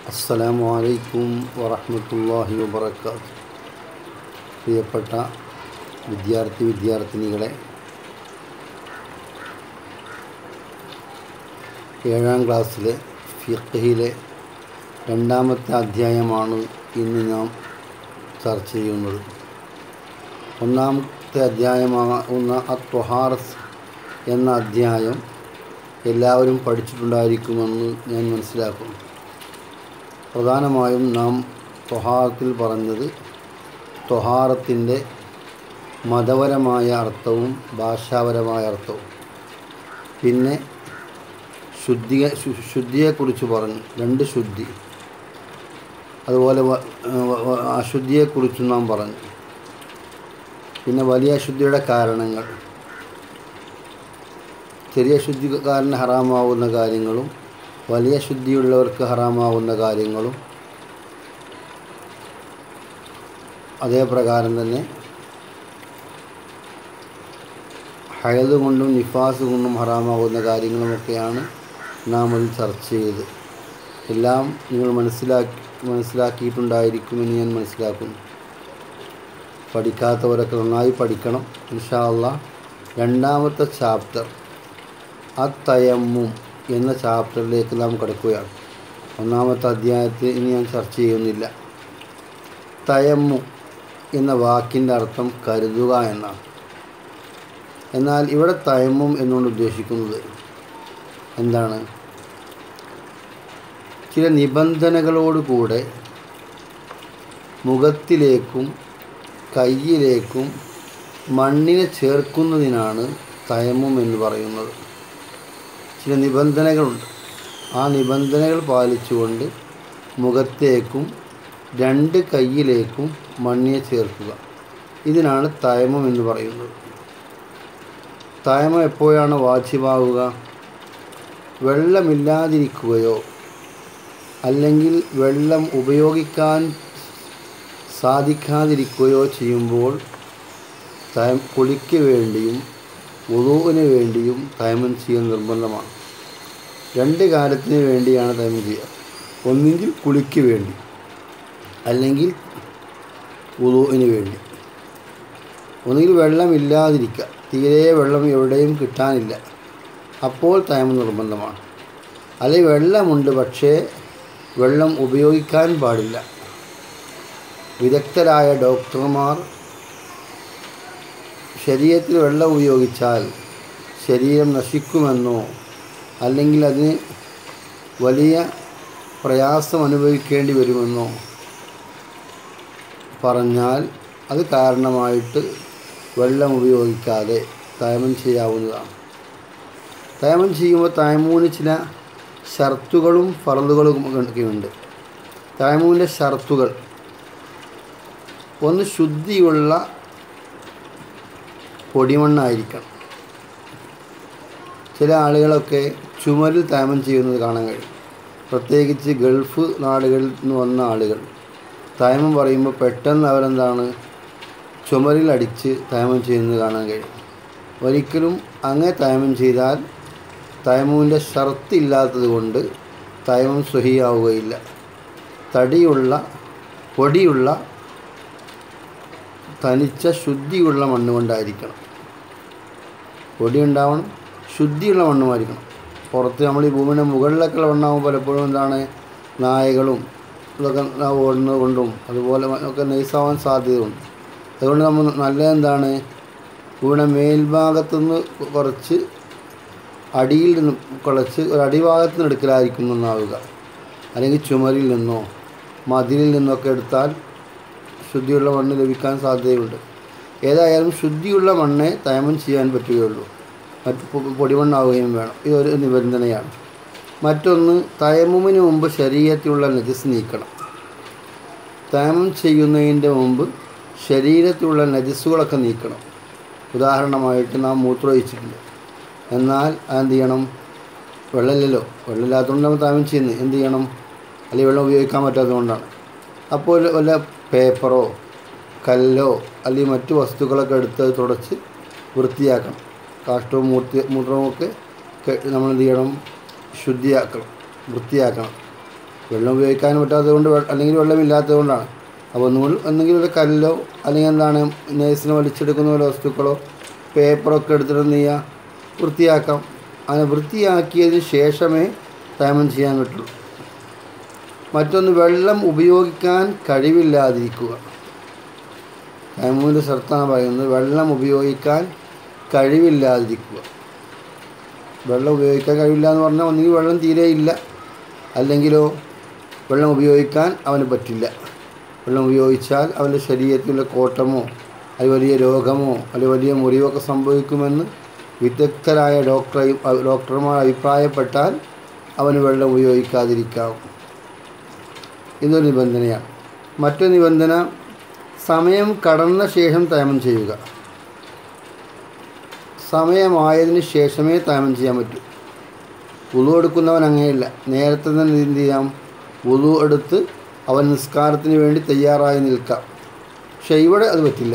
അസ്സലാമു അലൈക്കും വറഹ്മത്തുള്ളാഹി വബറകാത്ത് പ്രിയപ്പെട്ട വിദ്യാർത്ഥി വിദ്യാർത്ഥിനികളെ ഏഴാം ക്ലാസ്സിലെ ഫിഖ്ഹിലെ രണ്ടാമത്തെ അധ്യായമാണ് ഇന്ന് നാം ചർച്ച ചെയ്യുന്നത് ഒന്നാമത്തെ അധ്യായമാകുന്ന അത്വഹാറസ് എന്ന അധ്യായം എല്ലാവരും പഠിച്ചിട്ടുണ്ടായിരിക്കുമെന്ന് ഞാൻ മനസ്സിലാക്കുന്നു പ്രധാനമായും നാം ത്വഹാറത്തിൽ പറഞ്ഞത് ത്വഹാറത്തിൻ്റെ മതപരമായ അർത്ഥവും ഭാഷാപരമായ അർത്ഥവും പിന്നെ ശുദ്ധിയെ ശു- ശുദ്ധിയെക്കുറിച്ച് പറഞ്ഞു രണ്ട് ശുദ്ധി അതുപോലെ വ- വ- വ- അശുദ്ധിയെക്കുറിച്ചും നാം പറഞ്ഞു പിന്നെ വലിയ അശുദ്ധിയുടെ കാരണങ്ങൾ ചെറിയ ശുദ്ധിക്കാരന് ഹറാമാവുന്ന കാര്യങ്ങളും വലിയ ശുദ്ധിയുള്ളവർക്ക് ഹറാമാവുന്ന കാര്യങ്ങളും അതേ പ്രകാരം തന്നെ ഹയത് കൊണ്ടും നിഫാസ് കൊണ്ടും ഹറാമാവുന്ന കാര്യങ്ങളുമൊക്കെയാണ് നാം അതിൽ ചർച്ച ചെയ്തത് എല്ലാം നിങ്ങൾ മനസ്സിലാക്കി മനസ്സിലാക്കിയിട്ടുണ്ടായിരിക്കുമെന്ന് ഞാൻ മനസ്സിലാക്കുന്നു പഠിക്കാത്തവരൊക്കെ നന്നായി പഠിക്കണം ഇൻഷാ അള്ളാ രണ്ടാമത്തെ ചാപ്റ്റർ അത്തയമ്മും എന്ന ചാപ്റ്ററിലേക്ക് നാം കിടക്കുകയാണ് ഒന്നാമത്തെ അധ്യായത്തിൽ ഇനി ഞാൻ ചർച്ച ചെയ്യുന്നില്ല തയമ്മു എന്ന വാക്കിൻ്റെ അർത്ഥം കരുതുക എന്നാണ് എന്നാൽ ഇവിടെ തയമ്മും എന്നുകൊണ്ട് ഉദ്ദേശിക്കുന്നത് എന്താണ് ചില നിബന്ധനകളോടുകൂടെ മുഖത്തിലേക്കും കയ്യിലേക്കും മണ്ണിനെ ചേർക്കുന്നതിനാണ് തയമ്മും എന്ന് പറയുന്നത് ചില നിബന്ധനകളുണ്ട് ആ നിബന്ധനകൾ പാലിച്ചുകൊണ്ട് മുഖത്തേക്കും രണ്ട് കൈയിലേക്കും മണ്ണിനെ ചേർക്കുക ഇതിനാണ് തയമം എന്ന് പറയുന്നത് തയമം എപ്പോഴാണ് വാജിബാവുക വെള്ളമില്ലാതിരിക്കുകയോ അല്ലെങ്കിൽ വെള്ളം ഉപയോഗിക്കാൻ സാധിക്കാതിരിക്കുകയോ ചെയ്യുമ്പോൾ തയ കുളിക്ക് വേണ്ടിയും ഉദുവിന് വേണ്ടിയും തയമം ചെയ്യൽ നിർബന്ധമാണ് രണ്ട് കാര്യത്തിന് വേണ്ടിയാണ് തയമം ചെയ്യുക ഒന്നുകിൽ കുളിക്ക് വേണ്ടി അല്ലെങ്കിൽ ഉദുവിന് വേണ്ടി ഒന്നുകിൽ വെള്ളമില്ലാതിരിക്കുക തീരെ വെള്ളം എവിടെയും കിട്ടാനില്ല അപ്പോൾ തയമം നിർബന്ധമാണ് അല്ലെങ്കിൽ വെള്ളമുണ്ട് പക്ഷേ വെള്ളം ഉപയോഗിക്കാൻ പാടില്ല വിദഗ്ധരായ ഡോക്ടർമാർ ശരീരത്തിൽ വെള്ളം ഉപയോഗിച്ചാൽ ശരീരം നശിക്കുമെന്നോ അല്ലെങ്കിൽ അതിന് വലിയ പ്രയാസം അനുഭവിക്കേണ്ടി വരുമെന്നോ പറഞ്ഞാൽ അത് കാരണമായിട്ട് വെള്ളം ഉപയോഗിക്കാതെ തയമം ചെയ്യാവുന്നതാണ് തയമം ചെയ്യുമ്പോൾ തയമൂന് ചില ഷർത്തുകളും ഫറലുകളും ഒക്കെയുണ്ട് തയമൂവിൻ്റെ ഷർത്തുകൾ ഒന്ന് ശുദ്ധിയുള്ള പൊടിമണ്ണായിരിക്കണം ചില ആളുകളൊക്കെ ചുമരിൽ തയമം ചെയ്യുന്നത് കാണാൻ കഴിയും പ്രത്യേകിച്ച് ഗൾഫ് നാടുകളിൽ നിന്ന് വന്ന ആളുകൾ തയമം പറയുമ്പോൾ പെട്ടെന്ന് അവരെന്താണ് ചുമരിൽ അടിച്ച് തയമം ചെയ്യുന്നത് കാണാൻ കഴിയും ഒരിക്കലും അങ്ങനെ തയമം ചെയ്താൽ തയമൂവിൻ്റെ ഷർത്ത് ഇല്ലാത്തത് കൊണ്ട് തയമം സ്വഹിയാവുകയില്ല തടിയുള്ള പൊടിയുള്ള തനിച്ച ശുദ്ധിയുള്ള മണ്ണ് കൊണ്ടായിരിക്കണം പൊടി ഉണ്ടാവണം ശുദ്ധിയുള്ള മണ്ണുമായിരിക്കണം പുറത്ത് നമ്മൾ ഈ ഭൂമിയുടെ മുകളിലൊക്കെ മണ്ണാകുമ്പോൾ പലപ്പോഴും എന്താണ് നായകളും ഇതൊക്കെ ഓടുന്നത് കൊണ്ടും അതുപോലെ ഒക്കെ നൈസാവാൻ സാധ്യതയുണ്ട് അതുകൊണ്ട് നമ്മൾ നല്ല എന്താണ് ഭൂമിയുടെ മേൽഭാഗത്തുനിന്ന് കുറച്ച് അടിയിൽ നിന്ന് കുറച്ച് ഒരു അടിഭാഗത്ത് നിന്ന് എടുക്കലായിരിക്കും നന്നാവുക അല്ലെങ്കിൽ ചുമരിൽ നിന്നോ മതിലിൽ നിന്നൊക്കെ എടുത്താൽ ശുദ്ധിയുള്ള മണ്ണ് ലഭിക്കാൻ സാധ്യതയുണ്ട് ഏതായാലും ശുദ്ധിയുള്ള മണ്ണെ തയമം ചെയ്യാൻ പറ്റുകയുള്ളൂ മറ്റ് പൊ- പൊടിമണ്ണാവുകയും വേണം ഇതൊരു നിബന്ധനയാണ് മറ്റൊന്ന് തയമ്മുമിന് മുമ്പ് ശരീരത്തിലുള്ള നജസ് നീക്കണം തയമം ചെയ്യുന്നതിൻ്റെ മുമ്പ് ശരീരത്തിലുള്ള നജസ്സുകളൊക്കെ നീക്കണം ഉദാഹരണമായിട്ട് നാം മൂത്രമൊഴിച്ചിട്ടുണ്ട് എന്നാൽ അതെന്ത് ചെയ്യണം വെള്ളമില്ലല്ലോ വെള്ളമില്ലാത്തതുകൊണ്ട് നമ്മൾ തയമം ചെയ്യുന്നത് എന്ത് ചെയ്യണം അല്ലെങ്കിൽ വെള്ളം ഉപയോഗിക്കാൻ പറ്റാത്തതുകൊണ്ടാണ് അപ്പോൾ വല്ല പേപ്പറോ കല്ലോ അല്ലെങ്കിൽ മറ്റു വസ്തുക്കളൊക്കെ എടുത്ത് അത് തുടച്ച് വൃത്തിയാക്കണം കാഷ്ടവും മൂർത്തി മൂത്രവും ഒക്കെ നമ്മൾ എന്ത് ചെയ്യണം ശുദ്ധിയാക്കണം വൃത്തിയാക്കണം വെള്ളം ഉപയോഗിക്കാൻ പറ്റാത്തത് കൊണ്ട് അല്ലെങ്കിൽ വെള്ളമില്ലാത്തത് കൊണ്ടാണ് അപ്പോൾ ഒന്നുകൂടി എന്തെങ്കിലും ഒരു കല്ലോ അല്ലെങ്കിൽ എന്താണ് നേഴ്സിനെ വലിച്ചെടുക്കുന്ന പോലെ വസ്തുക്കളോ പേപ്പറൊക്കെ എടുത്തിട്ട് എന്ത് ചെയ്യുക വൃത്തിയാക്കാം അങ്ങനെ വൃത്തിയാക്കിയതിന് ശേഷമേ തയമം ചെയ്യാൻ പറ്റുള്ളൂ മറ്റൊന്ന് വെള്ളം ഉപയോഗിക്കാൻ കഴിവില്ലാതിരിക്കുക തൈമൂൻ്റെ സ്ഥലത്താണ് പറയുന്നത് വെള്ളം ഉപയോഗിക്കാൻ കഴിവില്ലാതിരിക്കുക വെള്ളം ഉപയോഗിക്കാൻ കഴിവില്ല എന്ന് പറഞ്ഞാൽ ഒന്നുകിൽ വെള്ളം തീരെ ഇല്ല അല്ലെങ്കിലോ വെള്ളം ഉപയോഗിക്കാൻ അവന് പറ്റില്ല വെള്ളം ഉപയോഗിച്ചാൽ അവൻ്റെ ശരീരത്തിലുള്ള കോട്ടമോ അത് വലിയ രോഗമോ അല്ലെങ്കിൽ വലിയ മുറിവൊക്കെ സംഭവിക്കുമെന്ന് വിദഗ്ധരായ ഡോക്ടർ ഡോക്ടർമാർ അഭിപ്രായപ്പെട്ടാൽ അവന് വെള്ളം ഉപയോഗിക്കാതിരിക്കാം ഇതൊരു നിബന്ധനയാണ് മറ്റൊരു നിബന്ധന സമയം കടന്ന ശേഷം തയമം ചെയ്യുക സമയമായതിന് ശേഷമേ തയമം ചെയ്യാൻ പറ്റൂ ഉളു എടുക്കുന്നവൻ അങ്ങനെയില്ല നേരത്തെ തന്നെ എന്ത് ചെയ്യാം ഉളു എടുത്ത് അവൻ നിസ്കാരത്തിന് വേണ്ടി തയ്യാറായി നിൽക്കാം പക്ഷെ ഇവിടെ അത് പറ്റില്ല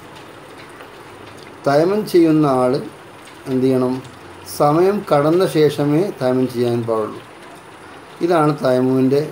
തയമം ചെയ്യുന്ന ആൾ എന്ത് ചെയ്യണം സമയം കടന്ന ശേഷമേ തയമം ചെയ്യാൻ പാടുള്ളൂ ഇതാണ് തയമൂവിൻ്റെ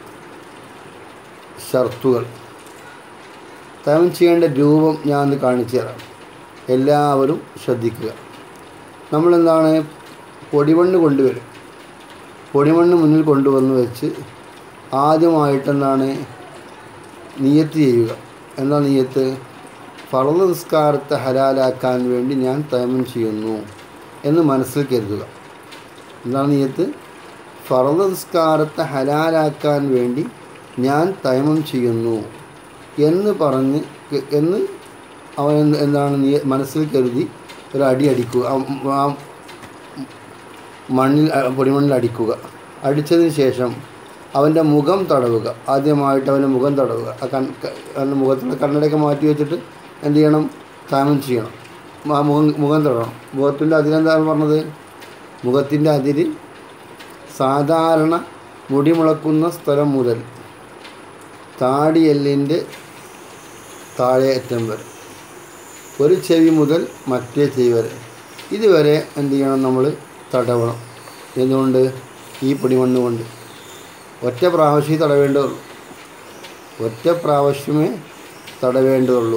ഷർത്തുകൾ തയമം ചെയ്യേണ്ട രൂപം ഞാൻ ഒന്ന് കാണിച്ചു തരാം എല്ലാവരും ശ്രദ്ധിക്കുക നമ്മളെന്താണ് പൊടിമണ്ണ് കൊണ്ടുവരും പൊടിമണ്ണ് മുന്നിൽ കൊണ്ടുവന്ന് വെച്ച് ആദ്യമായിട്ടെന്താണ് നിയത്ത് ചെയ്യുക എന്താ നിയത്ത് ഫറദ് നിസ്കാരത്തെ ഹലാലാക്കാൻ വേണ്ടി ഞാൻ തയമം ചെയ്യുന്നു എന്ന് മനസ്സിൽ കരുതുക എന്താണ് നിയത്ത് ഫറദ് നിസ്കാരത്തെ ഹലാലാക്കാൻ വേണ്ടി ഞാൻ തയമം ചെയ്യുന്നു എന്ന് പറഞ്ഞ് എന്ന് അവൻ എന്ത് എന്താണ് നീ മനസ്സിൽ കരുതി ഒരു അടി അടിക്കുക ആ- ആ മണ്ണിൽ അ- പൊടിമണ്ണിൽ അടിക്കുക അടിച്ചതിന് ശേഷം അവൻ്റെ മുഖം തടവുക ആദ്യമായിട്ട് അവൻ്റെ മുഖം തടവുക ആ കൺ ക- അവൻ്റെ മുഖത്തുള്ള കണ്ണടയൊക്കെ മാറ്റി വെച്ചിട്ട് എന്ത് ചെയ്യണം താമം ചെയ്യണം ആ മുഖം മുഖം തടവണം മുഖത്തിൻ്റെ അതിലെന്താണ് പറഞ്ഞത് മുഖത്തിൻ്റെ അതിര് സാധാരണ മുടി മുളക്കുന്ന സ്ഥലം മുതൽ താടിയെല്ലിൻ്റെ താഴെ അറ്റം വരെ ഒരു ചെവി മുതൽ മറ്റേ ചെവി വരെ ഇതുവരെ എന്ത് ചെയ്യണം നമ്മൾ തടവണം എന്തുകൊണ്ട് ഈ പൊടിമണ്ണ് കൊണ്ട് ഒറ്റ പ്രാവശ്യമേ തടവേണ്ടതുള്ളൂ ഒറ്റ പ്രാവശ്യമേ തടവേണ്ടതുള്ളൂ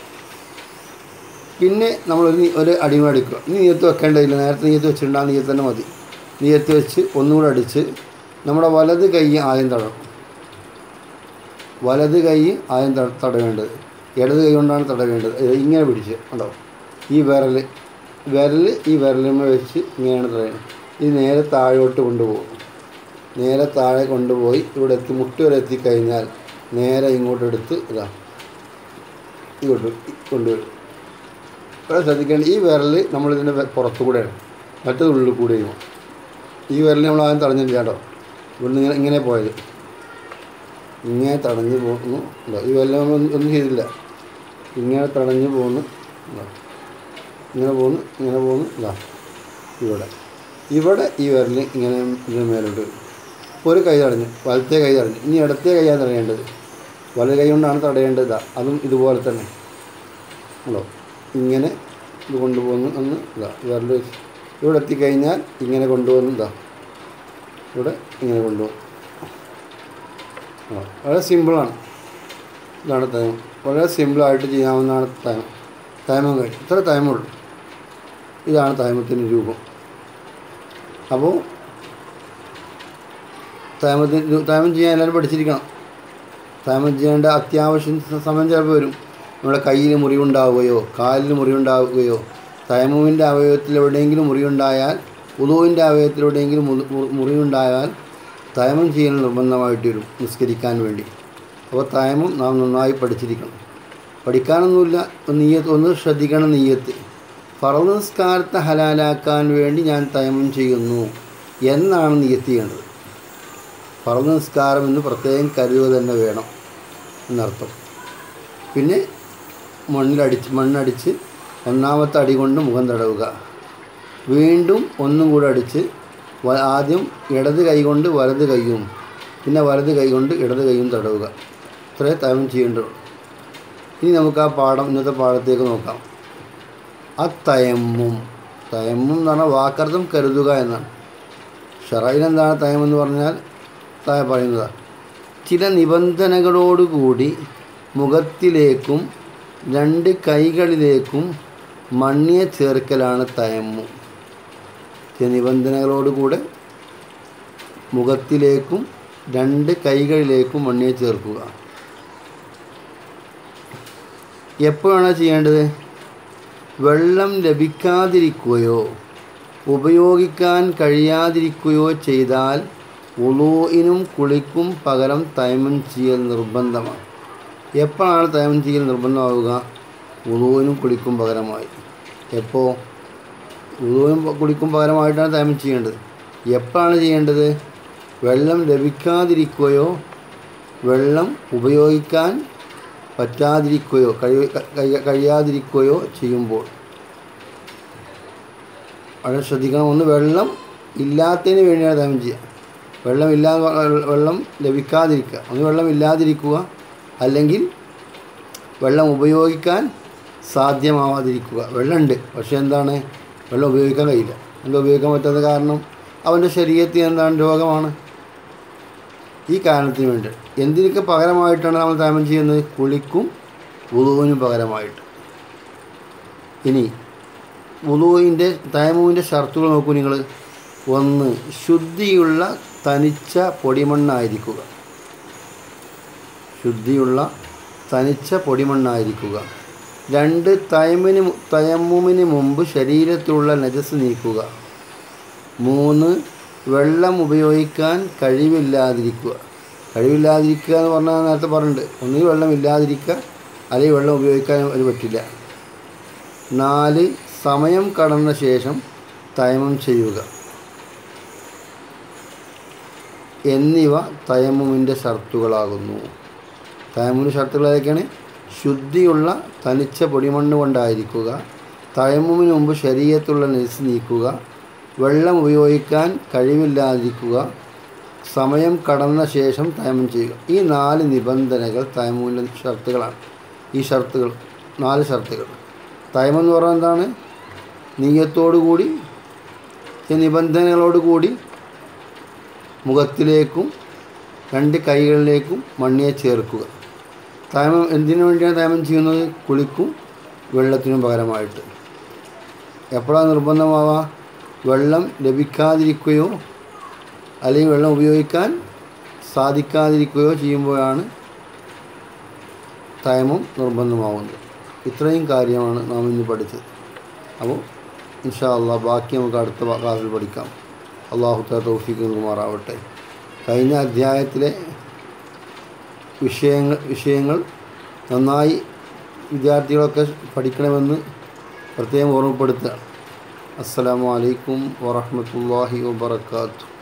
പിന്നെ നമ്മളൊരു നീ- ഒരു അടിമ അടിക്കുക ഇനി നീയത്ത് വെക്കേണ്ടതില്ല നേരത്തെ നീയത്ത് വെച്ചിട്ടുണ്ടാ നീയത്ത് തന്നെ മതി നീയത്ത് വെച്ച് ഒന്നുകൂടെ അടിച്ച് നമ്മുടെ വലത് കൈ ആദ്യം തടണം വലത് കൈ ആദ്യം ത- തടവേണ്ടത് ഇടത് കൈ കൊണ്ടാണ് തടവേണ്ടത് ഇത് ഇങ്ങനെ പിടിച്ച് ഉണ്ടോ ഈ വിരൽ വിരൽ ഈ വിരലിന്മ വെച്ച് ഇങ്ങനെയാണ് തടയുന്നത് ഇത് നേരെ താഴോട്ട് കൊണ്ടുപോകും നേരെ താഴെ കൊണ്ടുപോയി ഇവിടെ എത്തി മുട്ട് വരെ എത്തിക്കഴിഞ്ഞാൽ നേരെ ഇങ്ങോട്ട് എടുത്ത് ഇതാ ഇങ്ങോട്ട് കൊണ്ടുവരും ഇവിടെ ശ്രദ്ധിക്കേണ്ട ഈ വിരൽ നമ്മളിതിൻ്റെ വെ- പുറത്തു കൂടെയാണ് മറ്റത് ഉള്ളിൽ കൂടെയും ഈ വിരൽ നമ്മൾ ആദ്യം തടഞ്ഞില്ല കേട്ടോ ഇവിടുന്ന് ഇങ്ങനെ ഇങ്ങനെ പോയത് ഇങ്ങനെ തടഞ്ഞു പോകുന്നു ഉണ്ടോ ഈ വിരൽ നമ്മൾ ഒന്നും ഒന്നും ചെയ്തില്ല ഇങ്ങനെ തടഞ്ഞു പോകുന്നു ഉണ്ടോ ഇങ്ങനെ പോകുന്നു ഇങ്ങനെ പോകുന്നു ഇതാ ഇവിടെ ഇവിടെ ഈ വിരൽ ഇങ്ങനെ ഇതിന് മേലോട്ട് വരും. ഒരു കൈ തടഞ്ഞു വലത്തെ കൈ തടഞ്ഞു ഇനി ഇടത്തെ കൈയാണ് തടയേണ്ടത് വലത് കൈ കൊണ്ടാണ് തടയേണ്ടത് ഇതാ അതും ഇതുപോലെ തന്നെ ഉണ്ടോ ഇങ്ങനെ ഇത് കൊണ്ടുപോകുന്നു ഒന്ന് ഇതാ വിരൽ വെച്ച് ഇവിടെ എത്തിക്കഴിഞ്ഞാൽ ഇങ്ങനെ കൊണ്ടുപോകുന്നു ഇതാ ഇവിടെ ഇങ്ങനെ കൊണ്ടുപോകും ആ വളരെ സിമ്പിളാണ് ഇതാണ് തൈമം വളരെ സിമ്പിളായിട്ട് ചെയ്യാവുന്നതാണ് തൈമം തൈമം കഴിഞ്ഞു ഇത്ര തൈമുള്ളൂ ഇതാണ് തൈമത്തിൻ്റെ രൂപം അപ്പോൾ തൈമത്തിന് തൈമം ചെയ്യാൻ എല്ലാവരും പഠിച്ചിരിക്കണം തൈമം ചെയ്യേണ്ട അത്യാവശ്യം സ- സമയം ചിലപ്പോൾ വരും നമ്മുടെ കയ്യിൽ മുറിവുണ്ടാവുകയോ കാലിൽ മുറിവുണ്ടാവുകയോ തൈമുവിൻ്റെ അവയവത്തിൽ എവിടെയെങ്കിലും മുറിവുണ്ടായാൽ ഉദുവിൻ്റെ അവയവത്തിൽ എവിടെയെങ്കിലും മുറി- മുറി- മുറിവുണ്ടായാൽ തൈമം ചെയ്യൽ നിർബന്ധമായിട്ട് വരും നിസ്കരിക്കാൻ വേണ്ടി അപ്പോൾ തൈമം നാം നന്നായി പഠിച്ചിരിക്കണം പഠിക്കാനൊന്നുമില്ല ഒന്ന് നീയത്ത് ഒന്ന് ശ്രദ്ധിക്കണം നീയത്ത് ഫറദ് നിസ്കാരത്തെ ഹലാലാക്കാൻ വേണ്ടി ഞാൻ തൈമം ചെയ്യുന്നു എന്നാണ് നീയത്ത് ചെയ്യേണ്ടത് ഫറദ് നിസ്കാരം എന്ന് പ്രത്യേകം കരുതുക തന്നെ വേണം എന്നർത്ഥം പിന്നെ മണ്ണിലടിച്ച് മണ്ണടിച്ച് ഒന്നാമത്തെ അടി കൊണ്ട് മുഖം തടവുക വീണ്ടും ഒന്നും കൂടെ അടിച്ച് വ- ആദ്യം ഇടത് കൈ കൊണ്ട് വലത് കൈയും പിന്നെ വലത് കൈ കൊണ്ട് ഇടത് കൈയും തടവുക ഇത്രേ തൈമം ചെയ്യേണ്ടതുള്ളൂ ഇനി നമുക്ക് ആ പാഠം ഇന്നത്തെ പാഠത്തേക്ക് നോക്കാം ആ തയമ്മും തയമ്മും എന്ന് പറഞ്ഞാൽ വാക്കർത്ഥം കരുതുക എന്നാണ് ഷറയിൽ എന്താണ് തയം എന്ന് പറഞ്ഞാൽ താഴെ പറയുന്നത് ചില നിബന്ധനകളോടുകൂടി മുഖത്തിലേക്കും രണ്ട് കൈകളിലേക്കും മണ്ണിയെ ചേർക്കലാണ് തയമ്മു ചില നിബന്ധനകളോടുകൂടെ മുഖത്തിലേക്കും രണ്ട് കൈകളിലേക്കും മണ്ണിയെ ചേർക്കുക എപ്പോഴാണ് ചെയ്യേണ്ടത് വെള്ളം ലഭിക്കാതിരിക്കുകയോ ഉപയോഗിക്കാൻ കഴിയാതിരിക്കുകയോ ചെയ്താൽ ഉളൂയിനും കുളിക്കും പകരം തൈമം ചെയ്യൽ നിർബന്ധമാണ് എപ്പോഴാണ് തൈമം ചെയ്യൽ നിർബന്ധമാവുക ഉളൂവിനും കുളിക്കും പകരമായി എപ്പോൾ ഉളൂവിനും കുളിക്കും പകരമായിട്ടാണ് തൈമം ചെയ്യേണ്ടത് എപ്പോഴാണ് ചെയ്യേണ്ടത് വെള്ളം ലഭിക്കാതിരിക്കുകയോ വെള്ളം ഉപയോഗിക്കാൻ പറ്റാതിരിക്കുകയോ കഴി കഴി- കഴിയാതിരിക്കുകയോ ചെയ്യുമ്പോൾ വളരെ ശ്രദ്ധിക്കണം ഒന്ന് വെള്ളം ഇല്ലാത്തതിന് വേണ്ടിയാണ് ദാനം ചെയ്യുക വെള്ളം ഇല്ലാ വെള്ളം ലഭിക്കാതിരിക്കുക ഒന്ന് വെള്ളം ഇല്ലാതിരിക്കുക അല്ലെങ്കിൽ വെള്ളം ഉപയോഗിക്കാൻ സാധ്യമാവാതിരിക്കുക വെള്ളമുണ്ട് പക്ഷേ എന്താണ് വെള്ളം ഉപയോഗിക്കാൻ കഴിയില്ല എന്താ ഉപയോഗിക്കാൻ പറ്റാത്ത കാരണം അവൻ്റെ ശരീരത്തിൽ എന്താണ് രോഗമാണ് ഈ കാരണത്തിന് വേണ്ടി എന്തിനൊക്കെ പകരമായിട്ടാണ് നമ്മൾ താമം ചെയ്യുന്നത് കുളിക്കും ഉളുവിനും പകരമായിട്ട് ഇനി ഉളുവിൻ്റെ തൈമുവിൻ്റെ ഷർത്തുകൾ നോക്കൂ നിങ്ങൾ ഒന്ന് ശുദ്ധിയുള്ള തനിച്ച പൊടിമണ്ണായിരിക്കുക ശുദ്ധിയുള്ള തനിച്ച പൊടിമണ്ണായിരിക്കുക രണ്ട് തൈമിന് മു- തയമ്മുമിന് മുമ്പ് ശരീരത്തിലുള്ള നജസ് നീക്കുക മൂന്ന് വെള്ളം ഉപയോഗിക്കാൻ കഴിവില്ലാതിരിക്കുക കഴിവില്ലാതിരിക്കുക എന്ന് പറഞ്ഞാൽ നേരത്തെ പറഞ്ഞിട്ടുണ്ട് ഒന്നുകിൽ വെള്ളം ഇല്ലാതിരിക്കുക അല്ലെങ്കിൽ വെള്ളം ഉപയോഗിക്കാൻ അത് പറ്റില്ല നാല് സമയം കടന്ന ശേഷം തയമം ചെയ്യുക എന്നിവ തയമ്മുമിൻ്റെ ഷർത്തുകളാകുന്നു തയമ്മുവിൻ്റെ ഷർത്തുകൾ ഏതൊക്കെയാണ് ശുദ്ധിയുള്ള തനിച്ച പൊടിമണ്ണ് കൊണ്ടായിരിക്കുക തയമ്മുമിന് മുമ്പ് ശരീരത്തുള്ള നെസ് നീക്കുക വെള്ളം ഉപയോഗിക്കാൻ കഴിവില്ലാതിരിക്കുക സമയം കടന്ന ശേഷം തയമം ചെയ്യുക ഈ നാല് നിബന്ധനകൾ തയമ്മുവിൻ്റെ ഷർത്തുകളാണ് ഈ ഷർത്തുകൾ നാല് ഷർത്തുകൾ തയമം എന്ന് പറഞ്ഞാൽ എന്താണ് നീയത്തോടു കൂടി ഈ നിബന്ധനകളോട് കൂടി മുഖത്തിലേക്കും രണ്ട് കൈകളിലേക്കും മണ്ണിയെ ചേർക്കുക തയമം എന്തിനു വേണ്ടിയാണ് തയമം ചെയ്യുന്നത് കുളിക്കും വെള്ളത്തിനും പകരമായിട്ട് എപ്പോഴാണ് നിർബന്ധമാവുക വെള്ളം ലഭിക്കാതിരിക്കുകയോ അല്ലെങ്കിൽ വെള്ളം ഉപയോഗിക്കാൻ സാധിക്കാതിരിക്കുകയോ ചെയ്യുമ്പോഴാണ് തയമം നിർബന്ധമാവുന്നത് ഇത്രയും കാര്യമാണ് നാം ഇന്ന് പഠിച്ചത് അപ്പോൾ ഇൻഷാ അള്ളാഹ് ബാക്കി നമുക്ക് അടുത്ത ക്ലാസ്സിൽ പഠിക്കാം അള്ളാഹു തൗഫീഖ് നൽകുമാറാവട്ടെ കഴിഞ്ഞ അധ്യായത്തിലെ വിഷയങ്ങൾ വിഷയങ്ങൾ നന്നായി വിദ്യാർത്ഥികളൊക്കെ പഠിക്കണമെന്ന് പ്രത്യേകം ഓർമ്മപ്പെടുത്തുകയാണ് അസ്സലാമു അലൈക്കും വറഹ്മത്തുള്ളാഹി വബറകാതുഹു